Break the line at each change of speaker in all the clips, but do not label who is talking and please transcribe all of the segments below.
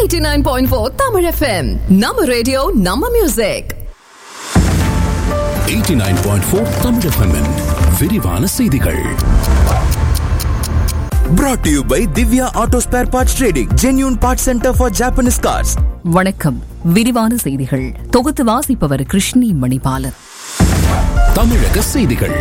89.4 Tamil FM. நம்ம radio நம்ம music
89.4 Tamil FM -இன் விரிவான செய்திகள்
Brought to you by Divya Auto Spare Parts Trading, genuine parts center for Japanese cars.
வணக்கம் விரிவான செய்திகள் தொகுத்து வாசிப்பவர் கிருஷ்ணி மணிபாலன்
தமிழக செய்திகள்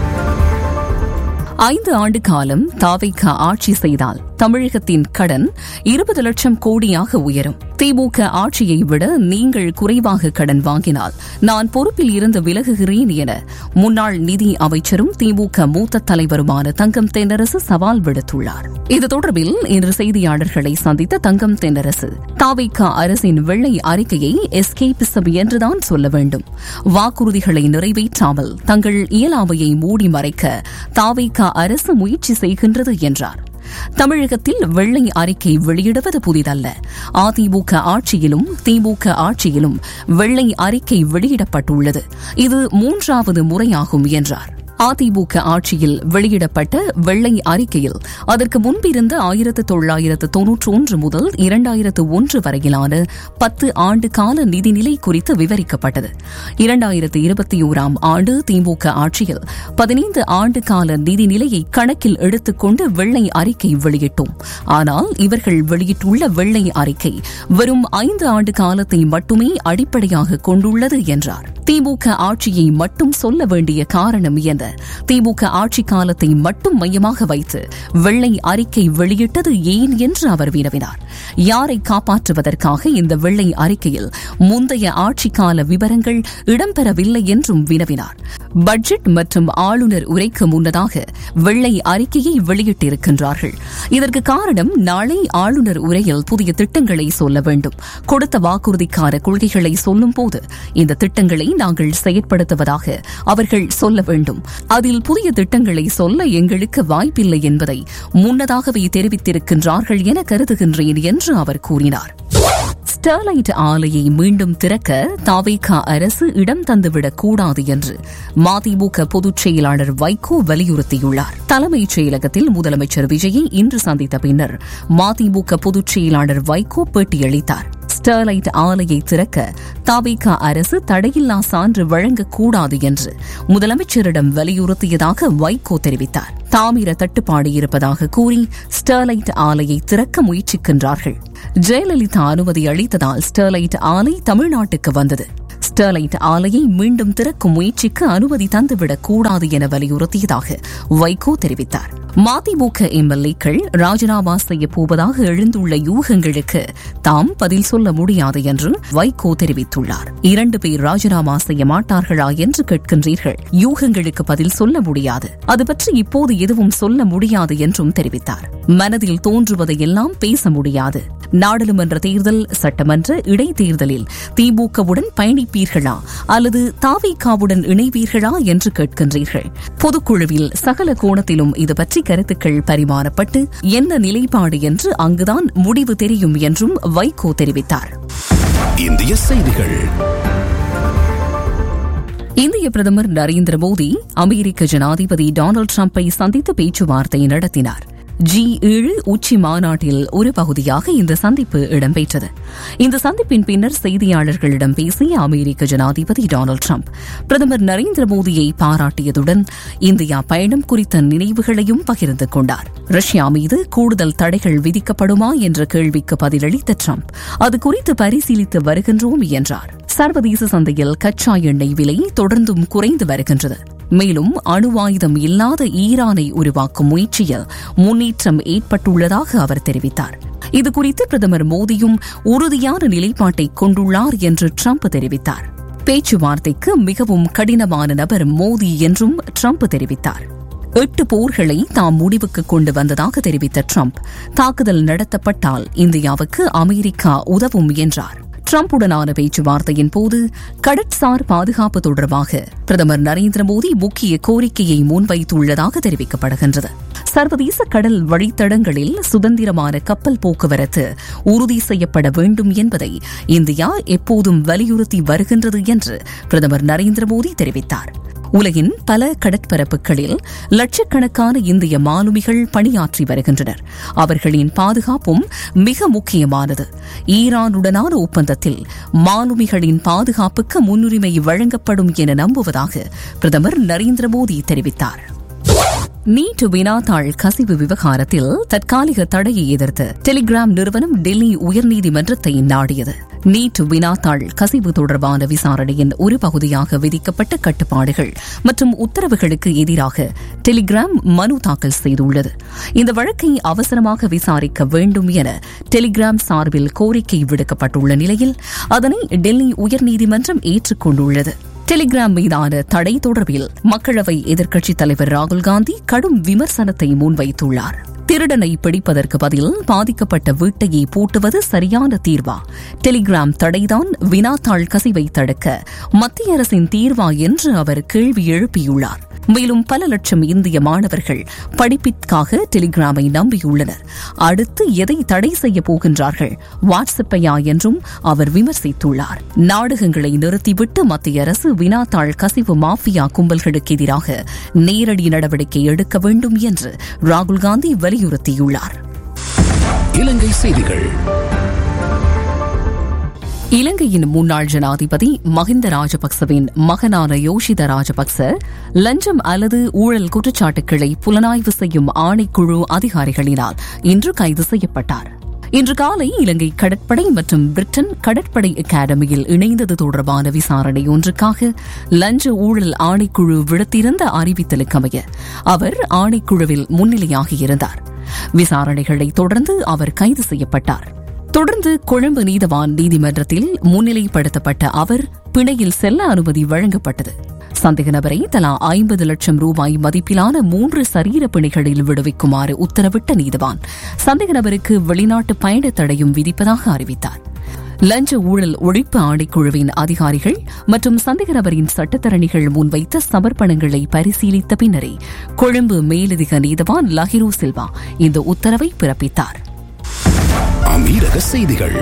ஐந்து ஆண்டு காலம் தாவைக்க ஆட்சி செய்தால் தமிழகத்தின் கடன் இருபது லட்சம் கோடியாக உயரும் திமுக ஆட்சியை விட நீங்கள் குறைவாக கடன் வாங்கினால் நான் பொறுப்பில் இருந்து விலகுகிறேன் என முன்னாள் நிதி அமைச்சரும் திமுக மூத்த தலைவருமான தங்கம் தென்னரசு சவால் விடுத்துள்ளார் இது தொடர்பில் இன்று செய்தியாளர்களை சந்தித்த தங்கம் தென்னரசு தாவைக்க அரசின் வெள்ளை அறிக்கையை எஸ்கேபிசம் என்றுதான் சொல்ல வேண்டும் வாக்குறுதிகளை நிறைவேற்றாமல் தங்கள் இயலாமையை மூடி மறைக்க தாவைக்க அரசு முயற்சி செய்கின்றது என்றார் தமிழகத்தில் வெள்ளை அறிக்கை வெளியிடுவது புதிதல்ல அதிமுக ஆட்சியிலும் திமுக ஆட்சியிலும் வெள்ளை அறிக்கை வெளியிடப்பட்டுள்ளது இது மூன்றாவது முறையாகும் என்றார் அதிமுக ஆட்சியில் வெளியிடப்பட்ட வெள்ளை அறிக்கையில் அதற்கு முன்பிருந்த ஆயிரத்து தொள்ளாயிரத்து தொன்னூற்றி ஒன்று முதல் இரண்டாயிரத்து ஒன்று வரையிலான பத்து ஆண்டு கால நிதிநிலை குறித்து விவரிக்கப்பட்டது இரண்டாயிரத்து இருபத்தி ஓராம் ஆண்டு திமுக ஆட்சியில் பதினைந்து ஆண்டு கால நிதிநிலையை கணக்கில் எடுத்துக்கொண்டு வெள்ளை அறிக்கை வெளியிட்டோம் ஆனால் இவர்கள் வெளியிட்டுள்ள வெள்ளை அறிக்கை வெறும் ஐந்து ஆண்டு காலத்தை மட்டுமே அடிப்படையாக கொண்டுள்ளது என்றார் திமுக ஆட்சியை மட்டும் சொல்ல வேண்டிய காரணம் என்ன திமுக ஆட்சி காலத்தை மட்டும் மையமாக வைத்து வெள்ளை அறிக்கை வெளியிட்டது ஏன் என்று அவர் வினவினார் யாரை காப்பாற்றுவதற்காக இந்த வெள்ளை அறிக்கையில் முந்தைய ஆட்சி கால விவரங்கள் இடம்பெறவில்லை என்றும் வினவினார் பட்ஜெட் மற்றும் ஆளுநர் உரைக்கு முன்னதாக வெள்ளை அறிக்கையை வெளியிட்டிருக்கின்றார்கள் இதற்கு காரணம் நாளை ஆளுநர் உரையில் புதிய திட்டங்களை சொல்ல வேண்டும் கொடுத்த வாக்குறுதிக்கான கொள்கைகளை சொல்லும் போது இந்த திட்டங்களை நாங்கள் செயற்படுத்துவதாக அவர்கள் சொல்ல வேண்டும் அதில் புதிய திட்டங்களை சொல்ல எங்களுக்கு வாய்ப்பில்லை என்பதை முன்னதாகவே தெரிவித்திருக்கின்றார்கள் என கருதுகின்றேன் என்று அவர் கூறினார் ஸ்டெர்லைட் ஆலையை மீண்டும் திறக்க தாவேகா அரசு இடம் தந்துவிடக் கூடாது என்று மதிமுக பொதுச் செயலாளர் வைகோ வலியுறுத்தியுள்ளார் தலைமைச் செயலகத்தில் முதலமைச்சர் விஜயை இன்று சந்தித்த பின்னர் மதிமுக பொதுச் செயலாளர் வைகோ பேட்டியளித்தார் ஸ்டெர்லைட் ஆலையை திறக்க தாவேகா அரசு தடையில்லா சான்று வழங்கக்கூடாது என்று முதலமைச்சரிடம் வலியுறுத்தியதாக வைகோ தெரிவித்தார் தாமிர தட்டுப்பாடு இருப்பதாக கூறி ஸ்டெர்லைட் ஆலையை திறக்க முயற்சிக்கின்றார்கள் ஜெயலலிதா அனுமதி அளித்ததால் ஸ்டெர்லைட் ஆலை தமிழ்நாட்டுக்கு வந்தது ஸ்டெர்லைட் ஆலையை மீண்டும் திறக்கும் முயற்சிக்கு அனுமதி தந்துவிடக் கூடாது என வலியுறுத்தியதாக வைகோ தெரிவித்தார் மதிமுக எம்எல்ஏக்கள் ராஜினாமா செய்யப் போவதாக எழுந்துள்ள யூகங்களுக்கு தாம் பதில் சொல்ல முடியாது என்று வைகோ தெரிவித்துள்ளார் இரண்டு பேர் ராஜினாமா செய்ய மாட்டார்களா என்று கேட்கின்றீர்கள் யூகங்களுக்கு பதில் சொல்ல முடியாது அது பற்றி இப்போது எதுவும் சொல்ல முடியாது என்றும் தெரிவித்தார் மனதில் தோன்றுவதையெல்லாம் பேச முடியாது நாடாளுமன்ற தேர்தல் சட்டமன்ற இடைத்தேர்தலில் திமுகவுடன் பயணிப்பீர்களா அல்லது தாவிகாவுடன் இணைவீர்களா என்று கேட்கின்றீர்கள் பொதுக்குழுவில் சகல கோணத்திலும் இது பற்றி கருத்துக்கள் பரிமாறப்பட்டு என்ன நிலைப்பாடு என்று அங்குதான் முடிவு தெரியும் என்றும் வைகோ தெரிவித்தார்
இந்திய செய்திகள்
இந்திய பிரதமர் நரேந்திர மோடி அமெரிக்க ஜனாதிபதி டொனால்டு டிரம்பை சந்தித்து பேச்சுவார்த்தை நடத்தினார் ஜி ஏழு உச்சி மாநாட்டில் ஒரு பகுதியாக இந்த சந்திப்பு இடம்பெற்றது இந்த சந்திப்பின் பின்னர் செய்தியாளர்களிடம் பேசிய அமெரிக்க ஜனாதிபதி டொனால்டு டிரம்ப் பிரதமர் நரேந்திர மோடியை பாராட்டியதுடன் இந்தியா பயணம் குறித்த நினைவுகளையும் பகிர்ந்து கொண்டார் ரஷ்யா மீது கூடுதல் தடைகள் விதிக்கப்படுமா என்ற கேள்விக்கு பதிலளித்த டிரம்ப் அது குறித்து பரிசீலித்து வருகின்றோம் என்றார் சர்வதேச சந்தையில் கச்சா எண்ணெய் விலை தொடர்ந்தும் குறைந்து வருகின்றது மேலும் அணு ஆயுதம் இல்லாத ஈரானை உருவாக்கும் முயற்சியில் முன்னேற்றம் ஏற்பட்டுள்ளதாக அவர் தெரிவித்தார் இதுகுறித்து பிரதமர் மோடியும் உறுதியான நிலைப்பாட்டை கொண்டுள்ளார் என்று ட்ரம்ப் தெரிவித்தார் பேச்சுவார்த்தைக்கு மிகவும் கடினமான நபர் மோடி என்றும் ட்ரம்ப் தெரிவித்தார் எட்டு போர்களை தாம் முடிவுக்கு கொண்டு வந்ததாக தெரிவித்த ட்ரம்ப் தாக்குதல் நடத்தப்பட்டால் இந்தியாவுக்கு அமெரிக்கா உதவும் என்றார் ட்ரம்புடனான பேச்சுவார்த்தையின் போது கடற்சார் பாதுகாப்பு தொடர்பாக பிரதமர் நரேந்திர மோடி முக்கிய கோரிக்கையை முன்வைத்துள்ளதாக தெரிவிக்கப்படுகின்றது சர்வதேச கடல் வழித்தடங்களில் சுதந்திரமான கப்பல் போக்குவரத்து உறுதி செய்யப்பட வேண்டும் என்பதை இந்தியா எப்போதும் வலியுறுத்தி வருகின்றது என்று பிரதமர் நரேந்திர மோடி தெரிவித்தார் உலகின் பல கடற்பரப்புகளில் லட்சக்கணக்கான இந்திய மாலுமிகள் பணியாற்றி வருகின்றனர் அவர்களின் பாதுகாப்பும் மிக முக்கியமானது ஈரானுடனான ஒப்பந்தத்தில் மாலுமிகளின் பாதுகாப்புக்கு முன்னுரிமை வழங்கப்படும் என நம்புவதாக பிரதமர் நரேந்திர மோடி தெரிவித்தார் நீட் வினாத்தாள் கசிவு விவகாரத்தில் தற்காலிக தடையை எதிர்த்து டெலிகிராம் நிறுவனம் டெல்லி உயர்நீதிமன்றத்தை நாடியது நீட் வினாத்தாள் கசிவு தொடர்பான விசாரணையின் ஒரு பகுதியாக விதிக்கப்பட்ட கட்டுப்பாடுகள் மற்றும் உத்தரவுகளுக்கு எதிராக டெலிகிராம் மனு தாக்கல் செய்துள்ளது இந்த வழக்கை அவசரமாக விசாரிக்க வேண்டும் என டெலிகிராம் சார்பில் கோரிக்கை விடுக்கப்பட்டுள்ள நிலையில் அதனை டெல்லி உயர்நீதிமன்றம் ஏற்றுக்கொண்டுள்ளது டெலிகிராம் மீதான தடை தொடர்பில் மக்களவை எதிர்க்கட்சித் தலைவர் ராகுல் காந்தி கடும் விமர்சனத்தை முன்வைத்துள்ளார் திருடனை பிடிப்பதற்கு பதில் பாதிக்கப்பட்ட வீட்டையே பூட்டுவது சரியான தீர்வா டெலிகிராம் தடைதான் வினாத்தாள் கசிவை தடுக்க மத்திய அரசின் தீர்வா என்று அவர் கேள்வி எழுப்பியுள்ளார் மேலும் பல லட்சம் இந்திய மாணவர்கள் படிப்பிற்காக டெலிகிராமை நம்பியுள்ளனர் அடுத்து எதை தடை செய்ய போகின்றார்கள் வாட்ஸ்அப்பையா என்றும் அவர் விமர்சித்துள்ளார் நாடகங்களை நிறுத்திவிட்டு மத்திய அரசு வினாத்தாள் கசிவு மாஃபியா கும்பல்களுக்கு எதிராக நேரடி நடவடிக்கை எடுக்க வேண்டும் என்று ராகுல் காந்தி வலியுறுத்தியுள்ளார்
இலங்கை செய்திகள்
இலங்கையின் முன்னாள் ஜனாதிபதி மஹிந்த ராஜபக்சவின் மகனான யோஷித ராஜபக்ச லஞ்சம் அல்லது ஊழல் குற்றச்சாட்டுகளை புலனாய்வு செய்யும் ஆணைக்குழு அதிகாரிகளினால் இன்று கைது செய்யப்பட்டார் இன்று காலை இலங்கை கடற்படை மற்றும் பிரிட்டன் கடற்படை அகாடமியில் இணைந்தது தொடர்பான விசாரணை ஒன்றுக்காக லஞ்ச ஊழல் ஆணைக்குழு விடுத்திருந்த அறிவித்தலுக்கமைய அவர் ஆணைக்குழுவில் முன்னிலையாகியிருந்தார் விசாரணைகளை தொடர்ந்து அவர் கைது செய்யப்பட்டார் தொடர்ந்து கொழும்பு நீதவான் நீதிமன்றத்தில் முன்னிலைப்படுத்தப்பட்ட அவர் பிணையில் செல்ல அனுமதி வழங்கப்பட்டது சந்தேக நபரை தலா ஐம்பது லட்சம் ரூபாய் மதிப்பிலான மூன்று சரீர பிணைகளில் விடுவிக்குமாறு உத்தரவிட்ட நீதவான் சந்தேக நபருக்கு வெளிநாட்டு பயண தடையும் விதிப்பதாக அறிவித்தார் லஞ்ச ஊழல் ஒழிப்பு ஆணைக்குழுவின் அதிகாரிகள் மற்றும் சந்தேக நபரின் சட்டத்தரணிகள் முன்வைத்த சமர்ப்பணங்களை பரிசீலித்த பின்னரே கொழும்பு மேலதிக நீதவான் லஹிரு சில்வா இந்த உத்தரவை பிறப்பித்தார்
அமீரக செய்திகள்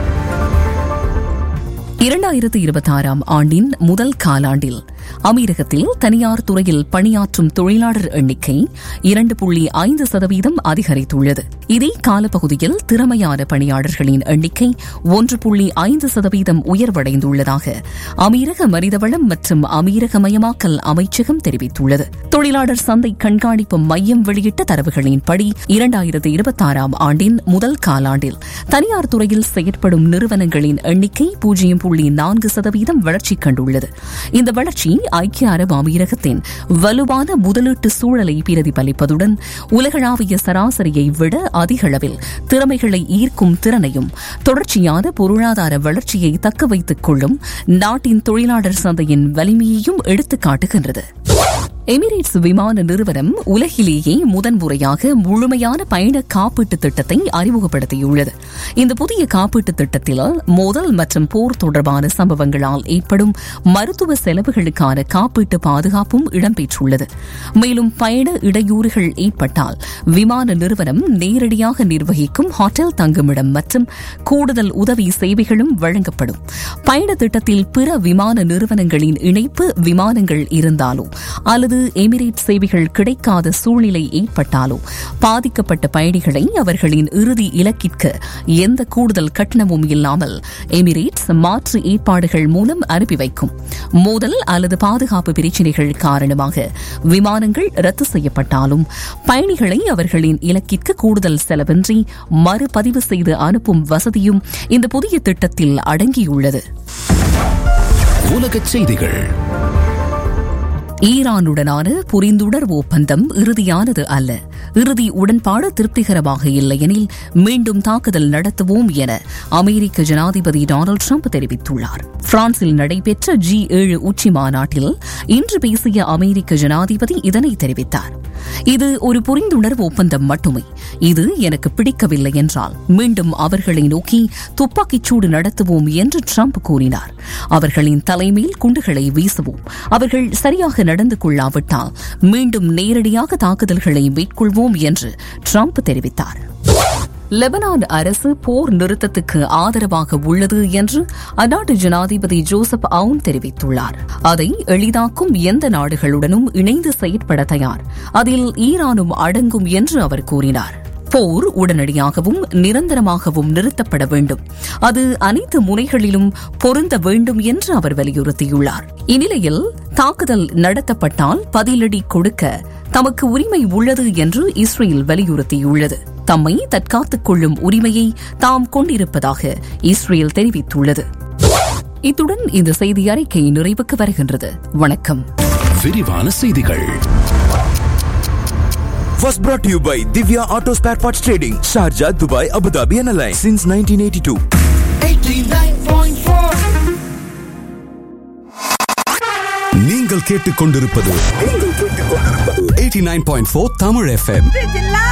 இரண்டாயிரத்து இருபத்தாறாம் ஆண்டின் முதல் காலாண்டில் அமீரகத்தில் தனியார் துறையில் பணியாற்றும் தொழிலாளர் எண்ணிக்கை இரண்டு புள்ளி ஐந்து சதவீதம் அதிகரித்துள்ளது இதே காலப்பகுதியில் திறமையான பணியாளர்களின் எண்ணிக்கை ஒன்று புள்ளி ஐந்து சதவீதம் உயர்வடைந்துள்ளதாக அமீரக மனிதவளம் மற்றும் அமீரகமயமாக்கல் அமைச்சகம் தெரிவித்துள்ளது தொழிலாளர் சந்தை கண்காணிப்பு மையம் வெளியிட்ட தரவுகளின்படி இரண்டாயிரத்து இருபத்தாறாம் ஆண்டின் முதல் காலாண்டில் தனியார் துறையில் செயற்படும் நிறுவனங்களின் எண்ணிக்கை பூஜ்ஜியம் புள்ளி நான்கு சதவீதம் வளர்ச்சி கண்டுள்ளது இந்த வளர்ச்சி ஐக்கிய அரபு அமீரகத்தின் வலுவான முதலீட்டு சூழலை பிரதிபலிப்பதுடன் உலகளாவிய சராசரியை விட அதிக அளவில் திறமைகளை ஈர்க்கும் திறனையும் தொடர்ச்சியான பொருளாதார வளர்ச்சியை தக்க வைத்துக் கொள்ளும் நாட்டின் தொழிலாளர் சந்தையின் வலிமையையும் எடுத்துக் காட்டுகின்றது எமிரேட்ஸ் விமான நிறுவனம் உலகிலேயே முதன்முறையாக முழுமையான பயண காப்பீட்டு திட்டத்தை அறிமுகப்படுத்தியுள்ளது இந்த புதிய காப்பீட்டு திட்டத்தில் மோதல் மற்றும் போர் தொடர்பான சம்பவங்களால் ஏற்படும் மருத்துவ செலவுகளுக்கான காப்பீட்டு பாதுகாப்பும் இடம்பெற்றுள்ளது மேலும் பயண இடையூறுகள் ஏற்பட்டால் விமான நிறுவனம் நேரடியாக நிர்வகிக்கும் ஹோட்டல் தங்குமிடம் மற்றும் கூடுதல் உதவி சேவைகளும் வழங்கப்படும் பயண திட்டத்தில் பிற விமான நிறுவனங்களின் இணைப்பு விமானங்கள் இருந்தாலோ அல்லது எமிரேட் சேவைகள் கிடைக்காத சூழ்நிலை ஏற்பட்டாலோ பாதிக்கப்பட்ட பயணிகளை அவர்களின் இறுதி இலக்கிற்கு எந்த கூடுதல் கட்டணமும் இல்லாமல் எமிரேட்ஸ் மாற்று ஏற்பாடுகள் மூலம் அனுப்பி வைக்கும் மோதல் அல்லது பாதுகாப்பு பிரச்சினைகள் காரணமாக விமானங்கள் ரத்து செய்யப்பட்டாலும் பயணிகளை அவர்களின் இலக்கிற்கு கூடுதல் செலவின்றி மறுபதிவு செய்து அனுப்பும் வசதியும் இந்த புதிய திட்டத்தில் அடங்கியுள்ளது
உலகச் செய்திகள்
ஈரானுடனான புரிந்துணர்வு ஒப்பந்தம் இறுதியானது அல்ல இறுதி உடன்பாடு திருப்திகரமாக இல்லையெனில் மீண்டும் தாக்குதல் நடத்துவோம் என அமெரிக்க ஜனாதிபதி டொனால்டு ட்ரம்ப் தெரிவித்துள்ளார் பிரான்சில் நடைபெற்ற ஜி ஏழு உச்சி மாநாட்டில் இன்று பேசிய அமெரிக்க ஜனாதிபதி இதனை தெரிவித்தார் இது ஒரு புரிந்துணர்வு ஒப்பந்தம் மட்டுமே இது எனக்கு பிடிக்கவில்லை என்றால் மீண்டும் அவர்களை நோக்கி துப்பாக்கிச்சூடு நடத்துவோம் என்று ட்ரம்ப் கூறினார் அவர்களின் தலைமையில் குண்டுகளை வீசுவோம் அவர்கள் சரியாக நடந்து கொள்ளாவிட்டால் மீண்டும் நேரடியாக தாக்குதல்களை மேற்கொள்வோம் என்று ட்ரம்ப் தெரிவித்தார் லெபனான் அரசு போர் நிறுத்தத்துக்கு ஆதரவாக உள்ளது என்று அந்நாட்டு ஜனாதிபதி ஜோசப் அவுன் தெரிவித்துள்ளார் அதை எளிதாக்கும் எந்த நாடுகளுடனும் இணைந்து செயற்பட தயார் அதில் ஈரானும் அடங்கும் என்று அவர் கூறினார் போர் உடனடியாகவும் நிரந்தரமாகவும் நிறுத்தப்பட வேண்டும் அது அனைத்து முனைகளிலும் பொருந்த வேண்டும் என்று அவர் வலியுறுத்தியுள்ளார் இந்நிலையில் தாக்குதல் நடத்தப்பட்டால் பதிலடி கொடுக்க தமக்கு உரிமை உள்ளது என்று இஸ்ரேல் வலியுறுத்தியுள்ளது தம்மை தற்காத்துக் கொள்ளும் உரிமையை தாம் கொண்டிருப்பதாக இஸ்ரேல் தெரிவித்துள்ளது இத்துடன் இந்த செய்தி அறிக்கை நிறைவுக்கு வருகின்றது வணக்கம்
விரிவான செய்திகள்
Was brought to you by Divya Auto Spare Parts Trading, Sharjah, Dubai, Abu Dhabi, and Alliance since 1982.
நீங்கள் கேட்டுக்கொண்டிருப்பது 89.4 தமிழ் எஃப்எம்